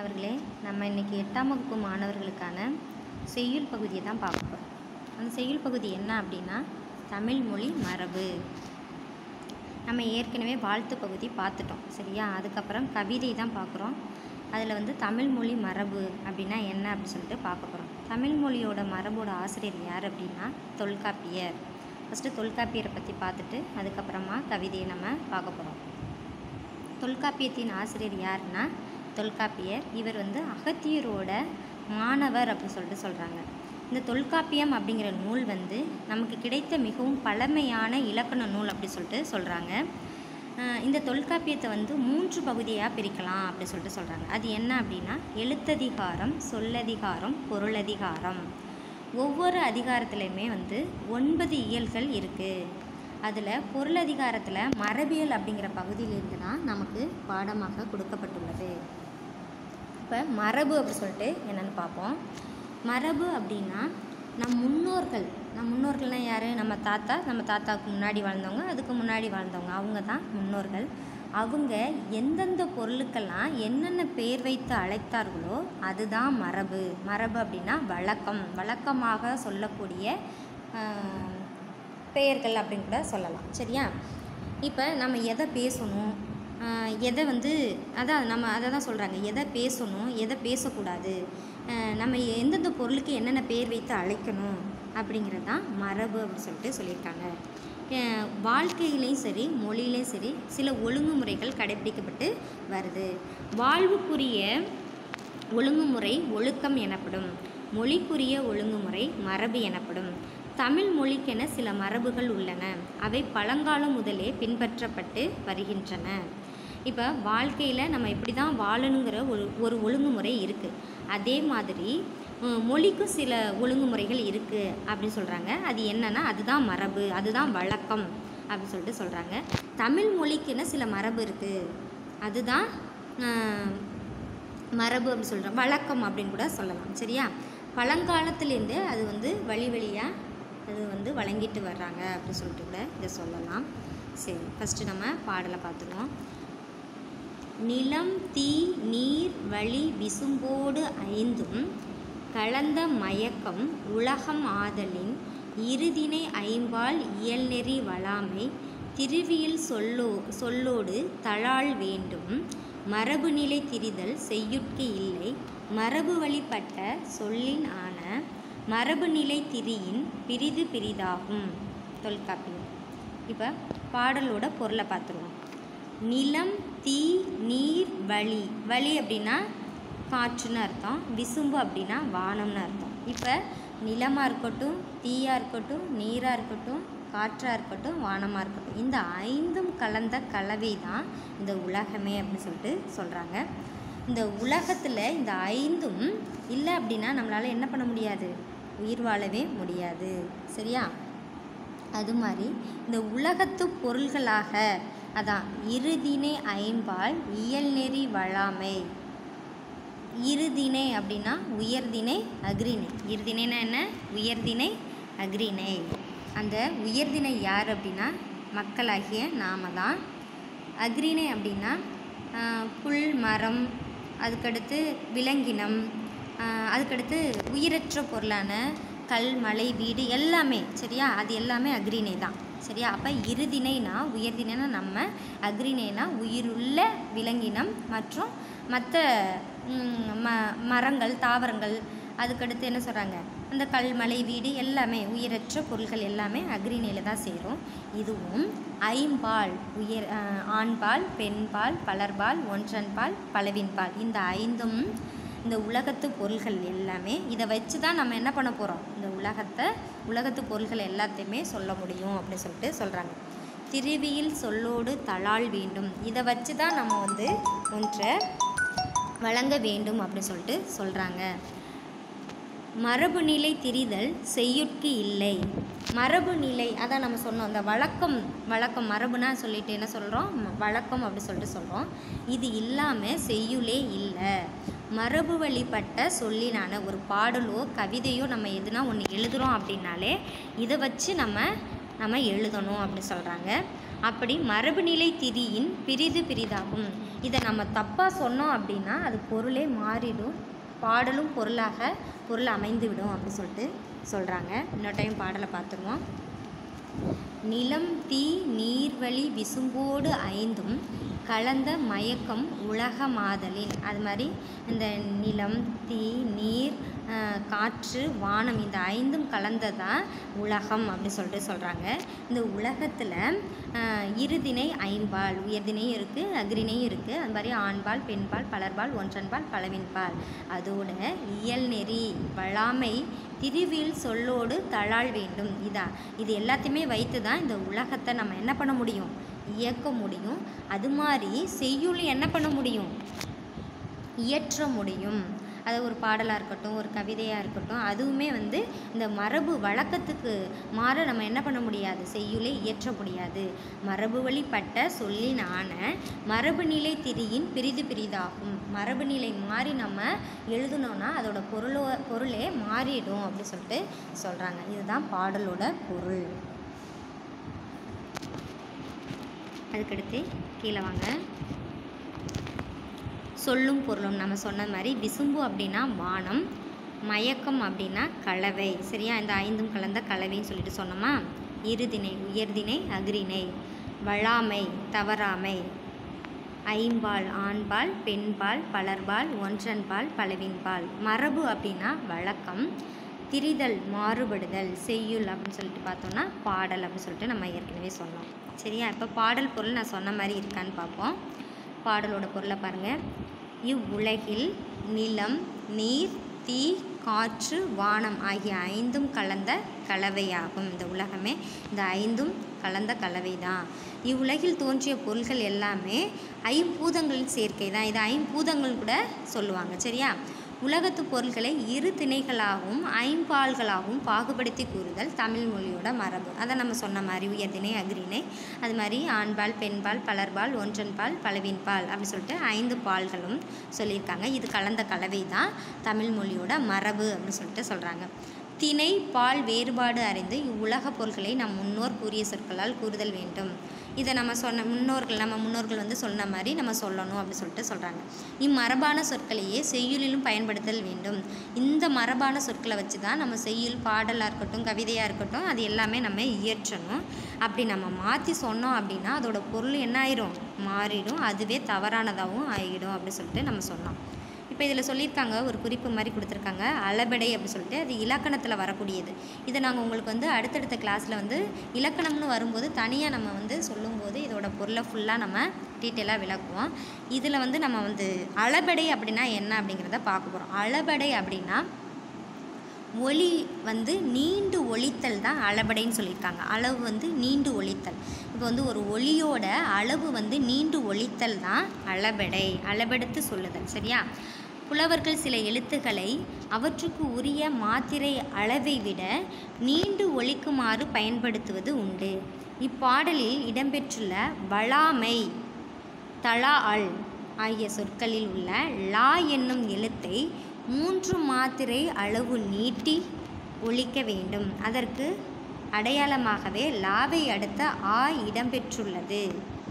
மாணவர்களே நம்ம இன்றைக்கி எட்டாம் வகுப்பு மாணவர்களுக்கான செய்யுள் பகுதியை தான் பார்க்க போகிறோம் அந்த செய்யுள் பகுதி என்ன அப்படின்னா தமிழ் மொழி மரபு நம்ம ஏற்கனவே வாழ்த்து பகுதி பார்த்துட்டோம் சரியா அதுக்கப்புறம் கவிதை தான் பார்க்குறோம் அதில் வந்து தமிழ் மொழி மரபு அப்படின்னா என்ன அப்படின்னு சொல்லிட்டு பார்க்க போகிறோம் தமிழ் மொழியோட மரபோட ஆசிரியர் யார் அப்படின்னா தொல்காப்பியர் ஃபஸ்ட்டு தொல்காப்பியரை பற்றி பார்த்துட்டு அதுக்கப்புறமா கவிதையை நம்ம பார்க்க போகிறோம் தொல்காப்பியத்தின் ஆசிரியர் யாருன்னா தொல்காப்பியர் இவர் வந்து அகத்தியரோட மாணவர் அப்படின்னு சொல்லிட்டு சொல்கிறாங்க இந்த தொல்காப்பியம் அப்படிங்கிற நூல் வந்து நமக்கு கிடைத்த மிகவும் பழமையான இலக்கண நூல் அப்படி சொல்லிட்டு சொல்கிறாங்க இந்த தொல்காப்பியத்தை வந்து மூன்று பகுதியாக பிரிக்கலாம் அப்படி சொல்லிட்டு சொல்கிறாங்க அது என்ன அப்படின்னா எழுத்ததிகாரம் சொல்லதிகாரம் பொருளதிகாரம் ஒவ்வொரு அதிகாரத்துலையுமே வந்து ஒன்பது இயல்கள் இருக்குது அதில் பொருளதிகாரத்தில் மரபியல் அப்படிங்கிற பகுதியிலிருந்து தான் நமக்கு பாடமாக கொடுக்கப்பட்டுள்ளது இப்போ மரபு அப்படி சொல்லிட்டு என்னென்னு பார்ப்போம் மரபு அப்படின்னா நம் முன்னோர்கள் நம் முன்னோர்கள்னால் யார் நம்ம தாத்தா நம்ம தாத்தாவுக்கு முன்னாடி வாழ்ந்தவங்க அதுக்கு முன்னாடி வாழ்ந்தவங்க அவங்க தான் முன்னோர்கள் அவங்க எந்தெந்த பொருளுக்கெல்லாம் என்னென்ன பேர் வைத்து அழைத்தார்களோ அதுதான் மரபு மரபு அப்படின்னா வழக்கம் வழக்கமாக சொல்லக்கூடிய பெயர்கள் அப்படின்னு கூட சொல்லலாம் சரியா இப்போ நம்ம எதை பேசணும் எதை வந்து அதான் நம்ம அதை தான் சொல்கிறாங்க எதை பேசணும் எதை பேசக்கூடாது நம்ம எந்தெந்த பொருளுக்கு என்னென்ன பேர் வைத்து அழைக்கணும் அப்படிங்கிறது தான் மரபு அப்படின்னு சொல்லிட்டு சொல்லியிருக்காங்க வாழ்க்கையிலையும் சரி மொழியிலையும் சரி சில ஒழுங்குமுறைகள் கடைபிடிக்கப்பட்டு வருது வாழ்வுக்குரிய ஒழுங்குமுறை ஒழுக்கம் எனப்படும் மொழிக்குரிய ஒழுங்குமுறை மரபு எனப்படும் தமிழ் மொழிக்கென சில மரபுகள் உள்ளன அவை பழங்காலம் முதலே பின்பற்றப்பட்டு வருகின்றன இப்போ வாழ்க்கையில் நம்ம இப்படி தான் வாழணுங்கிற ஒரு ஒரு ஒழுங்குமுறை இருக்குது அதே மாதிரி மொழிக்கும் சில ஒழுங்குமுறைகள் இருக்குது அப்படின்னு சொல்கிறாங்க அது என்னென்னா அதுதான் மரபு அதுதான் வழக்கம் அப்படின்னு சொல்லிட்டு சொல்கிறாங்க தமிழ் மொழிக்குன்னு சில மரபு இருக்குது அதுதான் மரபு அப்படின்னு சொல்கிறோம் வழக்கம் அப்படின்னு கூட சொல்லலாம் சரியா பழங்காலத்துலேருந்து அது வந்து வழி வழியாக அது வந்து வழங்கிட்டு வர்றாங்க அப்படின்னு சொல்லிட்டு கூட இதை சொல்லலாம் சரி ஃபஸ்ட்டு நம்ம பாடலை பார்த்துருவோம் நிலம் தீ நீர் வழி விசும்போடு ஐந்தும் கலந்த மயக்கம் உலகம் ஆதலின் இருதினை ஐம்பால் இயல்நெறி வளாமை திருவியல் சொல்லோ சொல்லோடு தழாள் வேண்டும் மரபு நிலை திரிதல் செய்யுட்கு இல்லை மரபு வழிபட்ட சொல்லின் ஆன மரபு நிலை திரியின் பிரிது பிரிதாகும் தொல்காப்பியம் இப்போ பாடலோட பொருளை பார்த்துருவோம் நிலம் தீ நீர் வழி வழி அப்படின்னா காற்றுன்னு அர்த்தம் விசும்பு அப்படின்னா வானம்னு அர்த்தம் இப்போ நிலமாக இருக்கட்டும் தீயாக இருக்கட்டும் நீராக இருக்கட்டும் காற்றாக இருக்கட்டும் வானமாக இருக்கட்டும் இந்த ஐந்தும் கலந்த கலவை தான் இந்த உலகமே அப்படின்னு சொல்லிட்டு சொல்கிறாங்க இந்த உலகத்தில் இந்த ஐந்தும் இல்லை அப்படின்னா நம்மளால் என்ன பண்ண முடியாது உயிர் வாழவே முடியாது சரியா அது மாதிரி இந்த உலகத்து பொருள்களாக அதான் இறுதினை ஐம்பால் இயல்நெறி வளாமை இருதினை அப்படின்னா உயர்தினை அக்ரிணை இருதினைனா என்ன உயர்தினை அக்ரிணை அந்த உயர்தினை யார் அப்படின்னா மக்களாகிய நாம தான் அக்ரிணை அப்படின்னா புல் மரம் அதுக்கடுத்து விலங்கினம் அதுக்கடுத்து உயிரற்ற பொருளான கல் மலை வீடு எல்லாமே சரியா அது எல்லாமே அக்ரிணை தான் சரியா அப்போ இருதினைனா உயர்தினைனா நம்ம அக்ரிணைனா உயிருள்ள விலங்கினம் மற்றும் மற்ற ம மரங்கள் தாவரங்கள் அதுக்கடுத்து என்ன சொல்கிறாங்க அந்த கல் மலை வீடு எல்லாமே உயிரற்ற பொருள்கள் எல்லாமே அக்ரிணையில் தான் சேரும் இதுவும் ஐம்பால் உயர் ஆண்பால் பெண்பால் பலர்பால் ஒன்றன்பால் பலவின்பால் இந்த ஐந்தும் இந்த உலகத்து பொருள்கள் எல்லாமே இதை வச்சு தான் நம்ம என்ன பண்ண போகிறோம் இந்த உலகத்தை உலகத்து பொருள்கள் எல்லாத்தையுமே சொல்ல முடியும் அப்படின்னு சொல்லிட்டு சொல்கிறாங்க திருவியில் சொல்லோடு தளால் வேண்டும் இதை வச்சு தான் நம்ம வந்து ஒன்றை வழங்க வேண்டும் அப்படின்னு சொல்லிட்டு சொல்கிறாங்க மரபு நிலை திரிதல் செய்யுட்கு இல்லை மரபு நிலை அதான் நம்ம சொன்னோம் இந்த வழக்கம் வழக்கம் மரபுனா சொல்லிட்டு என்ன சொல்கிறோம் வழக்கம் அப்படி சொல்லிட்டு சொல்கிறோம் இது இல்லாமல் செய்யுளே இல்லை மரபு வழிபட்ட சொல்லினான ஒரு பாடலோ கவிதையோ நம்ம எதுனா ஒன்று எழுதுகிறோம் அப்படின்னாலே இதை வச்சு நம்ம நம்ம எழுதணும் அப்படின்னு சொல்கிறாங்க அப்படி மரபுநிலை திரியின் பிரிது பிரிதாகும் இதை நம்ம தப்பாக சொன்னோம் அப்படின்னா அது பொருளே மாறிடும் பாடலும் பொருளாக பொருள் அமைந்துவிடும் அப்படின்னு சொல்லிட்டு சொல்கிறாங்க இன்னொரு டைம் பாடலை பார்த்துருவோம் நிலம் தீ நீர்வழி விசும்போடு ஐந்தும் கலந்த மயக்கம் உலகமாதலின் அது மாதிரி இந்த நிலம் தீ நீர் அஹ், காற்று வானம் இந்த ஐந்தும் கலந்ததான் உலகம் அப்படின்னு சொல்லிட்டு சொல்கிறாங்க இந்த உலகத்தில் இருதினை ஐம்பால் உயர்தினையும் இருக்குது அக்ரிணையும் இருக்குது அது மாதிரி ஆண்பால் பெண்பால் பலர்பால் ஒன்றன்பால் பலவின்பால் அதோட இயல்நெறி வளாமை திருவில் சொல்லோடு தழாள் வேண்டும் இதா இது எல்லாத்தையுமே வைத்து தான் இந்த உலகத்தை நம்ம என்ன பண்ண முடியும் இயக்க முடியும் அது மாதிரி செய்யுள் என்ன பண்ண முடியும் இயற்ற முடியும் அது ஒரு பாடலாக இருக்கட்டும் ஒரு கவிதையாக இருக்கட்டும் அதுவுமே வந்து இந்த மரபு வழக்கத்துக்கு மாற நம்ம என்ன பண்ண முடியாது செய்யுளை இயற்ற முடியாது மரபு வழிப்பட்ட சொல்லின் ஆன மரபு நிலை திரியின் பிரிது பிரிதாகும் மரபு நிலை மாறி நம்ம எழுதுனோன்னா அதோட பொருளோ பொருளே மாறிடும் அப்படி சொல்லிட்டு சொல்கிறாங்க இதுதான் பாடலோட பொருள் அதுக்கடுத்து கீழே வாங்க சொல்லும் பொருளும் நம்ம சொன்ன மாதிரி விசும்பு அப்படின்னா வானம் மயக்கம் அப்படின்னா கலவை சரியா இந்த ஐந்தும் கலந்த கலவைன்னு சொல்லிட்டு சொன்னோமா இருதினை உயர்தினை அக்ரிணை வழாமை தவறாமை ஐம்பால் ஆண்பால் பெண்பால் பலர்பால் ஒன்றன்பால் பலவின்பால் மரபு அப்படின்னா வழக்கம் திரிதல் மாறுபடுதல் செய்யுள் அப்படின்னு சொல்லிட்டு பார்த்தோம்னா பாடல் அப்படின்னு சொல்லிட்டு நம்ம ஏற்கனவே சொன்னோம் சரியா இப்போ பாடல் பொருள் நான் சொன்ன மாதிரி இருக்கான்னு பார்ப்போம் பாடலோட பொருளை பாருங்கள் இவ்வுலகில் நிலம் நீர் தீ காற்று வானம் ஆகிய ஐந்தும் கலந்த கலவையாகும் இந்த உலகமே இந்த ஐந்தும் கலந்த கலவை தான் இவ்வுலகில் தோன்றிய பொருள்கள் எல்லாமே ஐம்பூதங்களின் சேர்க்கை தான் இது ஐம்பூதங்கள் கூட சொல்லுவாங்க சரியா உலகத்து பொருள்களை இரு திணைகளாகவும் ஐம்பால்களாகவும் பாகுபடுத்தி கூறுதல் தமிழ் மொழியோட மரபு அதை நம்ம சொன்ன மாதிரி உயர்திணை அக்ரிணை அது மாதிரி ஆண்பால் பெண்பால் பலர்பால் ஒன்றன்பால் பலவின்பால் அப்படி சொல்லிட்டு ஐந்து பால்களும் சொல்லியிருக்காங்க இது கலந்த கலவை தான் தமிழ் மொழியோட மரபு அப்படின்னு சொல்லிட்டு சொல்கிறாங்க திணை பால் வேறுபாடு அறிந்து இவ்வுலக பொருள்களை நம் முன்னோர் கூறிய சொற்களால் கூறுதல் வேண்டும் இதை நம்ம சொன்ன முன்னோர்கள் நம்ம முன்னோர்கள் வந்து சொன்ன மாதிரி நம்ம சொல்லணும் அப்படின்னு சொல்லிட்டு சொல்கிறாங்க இம்மரபான சொற்களையே செய்யுளிலும் பயன்படுத்தல் வேண்டும் இந்த மரபான சொற்களை வச்சு தான் நம்ம செய்யுள் பாடலாக இருக்கட்டும் கவிதையாக இருக்கட்டும் அது எல்லாமே நம்ம இயற்றணும் அப்படி நம்ம மாற்றி சொன்னோம் அப்படின்னா அதோட பொருள் என்ன ஆயிரும் மாறிடும் அதுவே தவறானதாகவும் ஆகிடும் அப்படின்னு சொல்லிட்டு நம்ம சொன்னோம் இப்போ இதில் சொல்லியிருக்காங்க ஒரு குறிப்பு மாதிரி கொடுத்துருக்காங்க அளபெடை அப்படி சொல்லிட்டு அது இலக்கணத்தில் வரக்கூடியது இதை நாங்கள் உங்களுக்கு வந்து அடுத்தடுத்த கிளாஸில் வந்து இலக்கணம்னு வரும்போது தனியாக நம்ம வந்து சொல்லும்போது இதோட பொருளை ஃபுல்லாக நம்ம டீட்டெயிலாக விளக்குவோம் இதில் வந்து நம்ம வந்து அளபெடை அப்படின்னா என்ன அப்படிங்கிறத பார்க்க போகிறோம் அளபெடை அப்படின்னா ஒளி வந்து நீண்டு ஒலித்தல் தான் அளபடைன்னு சொல்லியிருக்காங்க அளவு வந்து நீண்டு ஒலித்தல் இப்போ வந்து ஒரு ஒளியோட அளவு வந்து நீண்டு ஒலித்தல் தான் அளபெடை அளபெடுத்து சொல்லுதல் சரியா புலவர்கள் சில எழுத்துக்களை அவற்றுக்கு உரிய மாத்திரை அளவை விட நீண்டு ஒலிக்குமாறு பயன்படுத்துவது உண்டு இப்பாடலில் இடம்பெற்றுள்ள வளாமை தலா அல் ஆகிய சொற்களில் உள்ள லா என்னும் எழுத்தை மூன்று மாத்திரை அளவு நீட்டி ஒலிக்க வேண்டும் அதற்கு அடையாளமாகவே லாவை அடுத்த ஆ இடம்பெற்றுள்ளது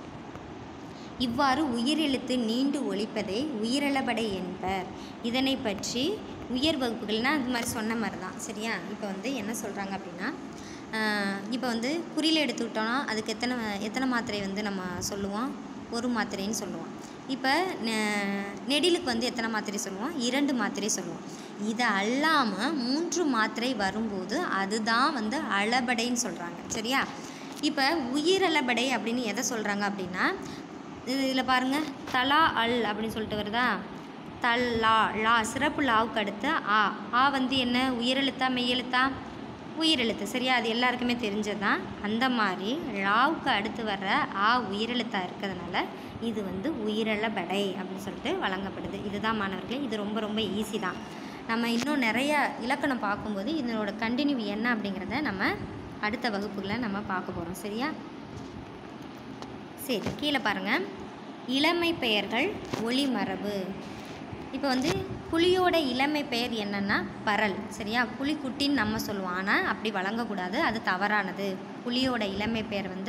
இவ்வாறு உயிரெழுத்து நீண்டு ஒலிப்பதை உயிரிழபடை என்பர் இதனை பற்றி உயர் வகுப்புகள்னால் அது மாதிரி சொன்ன மாதிரி தான் சரியா இப்போ வந்து என்ன சொல்கிறாங்க அப்படின்னா இப்போ வந்து குறியில் எடுத்துக்கிட்டோன்னா அதுக்கு எத்தனை எத்தனை மாத்திரை வந்து நம்ம சொல்லுவோம் ஒரு மாத்திரைன்னு சொல்லுவோம் இப்போ நெடிலுக்கு வந்து எத்தனை மாத்திரை சொல்லுவோம் இரண்டு மாத்திரை சொல்லுவோம் இது அல்லாமல் மூன்று மாத்திரை வரும்போது அதுதான் வந்து அளபடைன்னு சொல்கிறாங்க சரியா இப்போ உயிரளபடை அப்படின்னு எதை சொல்கிறாங்க அப்படின்னா இதில் பாருங்கள் தலா அல் அப்படின்னு சொல்லிட்டு வருதா தல்லா லா சிறப்பு லாவுக்கு அடுத்து ஆ ஆ வந்து என்ன உயிரெழுத்தா மெய்யெழுத்தா உயிரெழுத்து சரியா அது எல்லாருக்குமே தெரிஞ்சது தான் அந்த மாதிரி லாவுக்கு அடுத்து வர்ற ஆ உயிரெழுத்தாக இருக்கிறதுனால இது வந்து உயிரிழபடை அப்படின்னு சொல்லிட்டு வழங்கப்படுது இதுதான் மாணவர்களே இது ரொம்ப ரொம்ப ஈஸி தான் நம்ம இன்னும் நிறைய இலக்கணம் பார்க்கும்போது இதனோட கண்டினியூ என்ன அப்படிங்கிறத நம்ம அடுத்த வகுப்புகளை நம்ம பார்க்க போகிறோம் சரியா சரி கீழே பாருங்கள் இளமை பெயர்கள் ஒளிமரபு இப்போ வந்து புலியோட இளமை பெயர் என்னன்னா பரல் சரியா புலிக்குட்டின்னு நம்ம சொல்லுவோம் ஆனால் அப்படி வழங்கக்கூடாது அது தவறானது புலியோட இளமை பெயர் வந்து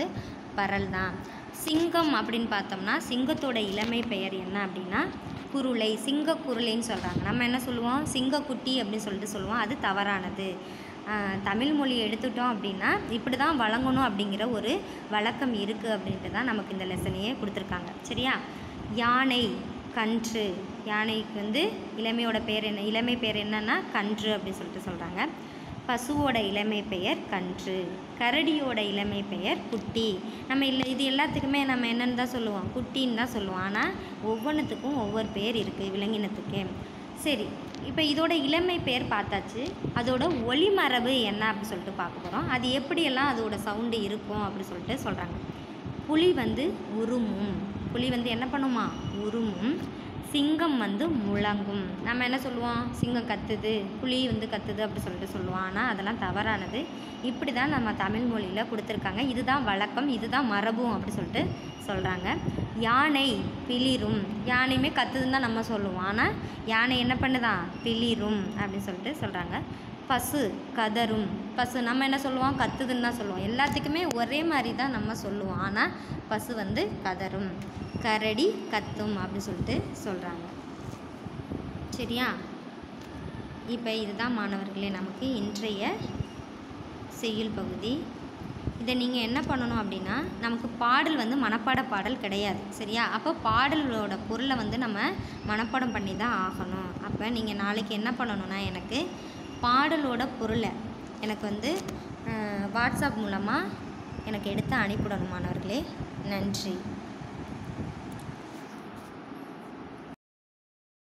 பரல் தான் சிங்கம் அப்படின்னு பார்த்தோம்னா சிங்கத்தோட இளமை பெயர் என்ன அப்படின்னா குருளை சிங்க குருளைன்னு சொல்கிறாங்க நம்ம என்ன சொல்லுவோம் சிங்கக்குட்டி அப்படின்னு சொல்லிட்டு சொல்லுவோம் அது தவறானது ஆஹ் தமிழ் மொழியை எடுத்துட்டோம் அப்படின்னா இப்படி தான் வழங்கணும் அப்படிங்கிற ஒரு வழக்கம் இருக்குது அப்படின்ட்டு தான் நமக்கு இந்த லெசனையே கொடுத்துருக்காங்க சரியா யானை கன்று யானைக்கு வந்து இளமையோட பேர் என்ன இளமை பேர் என்னன்னா கன்று அப்படின்னு சொல்லிட்டு சொல்கிறாங்க பசுவோட இளமை பெயர் கன்று கரடியோட இளமை பெயர் குட்டி நம்ம இல்லை இது எல்லாத்துக்குமே நம்ம என்னன்னு தான் சொல்லுவோம் குட்டின்னு தான் சொல்லுவோம் ஆனால் ஒவ்வொன்றுத்துக்கும் ஒவ்வொரு பேர் இருக்குது விலங்கினத்துக்கு சரி இப்போ இதோட இளமை பெயர் பார்த்தாச்சு அதோட ஒளிமரபு என்ன அப்படின்னு சொல்லிட்டு பார்க்க போகிறோம் அது எப்படியெல்லாம் அதோட சவுண்டு இருக்கும் அப்படின்னு சொல்லிட்டு சொல்கிறாங்க புலி வந்து உருமும் புலி வந்து என்ன பண்ணுமா உருமும் சிங்கம் வந்து முழங்கும் நம்ம என்ன சொல்லுவோம் சிங்கம் கத்துது புலி வந்து கத்துது அப்படி சொல்லிட்டு சொல்லுவோம் ஆனால் அதெல்லாம் தவறானது இப்படி தான் நம்ம தமிழ் மொழியில் கொடுத்துருக்காங்க இதுதான் வழக்கம் இதுதான் மரபும் அப்படி சொல்லிட்டு சொல்கிறாங்க யானை பிளிரும் யானையுமே கத்துதுன்னு தான் நம்ம சொல்லுவோம் ஆனால் யானை என்ன பண்ணுதான் பிளிரும் அப்படின்னு சொல்லிட்டு சொல்கிறாங்க பசு கதரும் பசு நம்ம என்ன சொல்லுவோம் கத்துதுன்னு தான் சொல்லுவோம் எல்லாத்துக்குமே ஒரே மாதிரி தான் நம்ம சொல்லுவோம் ஆனால் பசு வந்து கதரும் கரடி கத்தும் அப்படின்னு சொல்லிட்டு சொல்கிறாங்க சரியா இப்போ இதுதான் மாணவர்களே நமக்கு இன்றைய செய்யுள் பகுதி இதை நீங்கள் என்ன பண்ணணும் அப்படின்னா நமக்கு பாடல் வந்து மனப்பாட பாடல் கிடையாது சரியா அப்போ பாடலோட பொருளை வந்து நம்ம மனப்பாடம் பண்ணி தான் ஆகணும் அப்போ நீங்கள் நாளைக்கு என்ன பண்ணணும்னா எனக்கு பாடலோட பொருளை எனக்கு வந்து அஹ், வாட்ஸ்அப் மூலமாக எனக்கு எடுத்து அனுப்பிவிடணும் மாணவர்களே நன்றி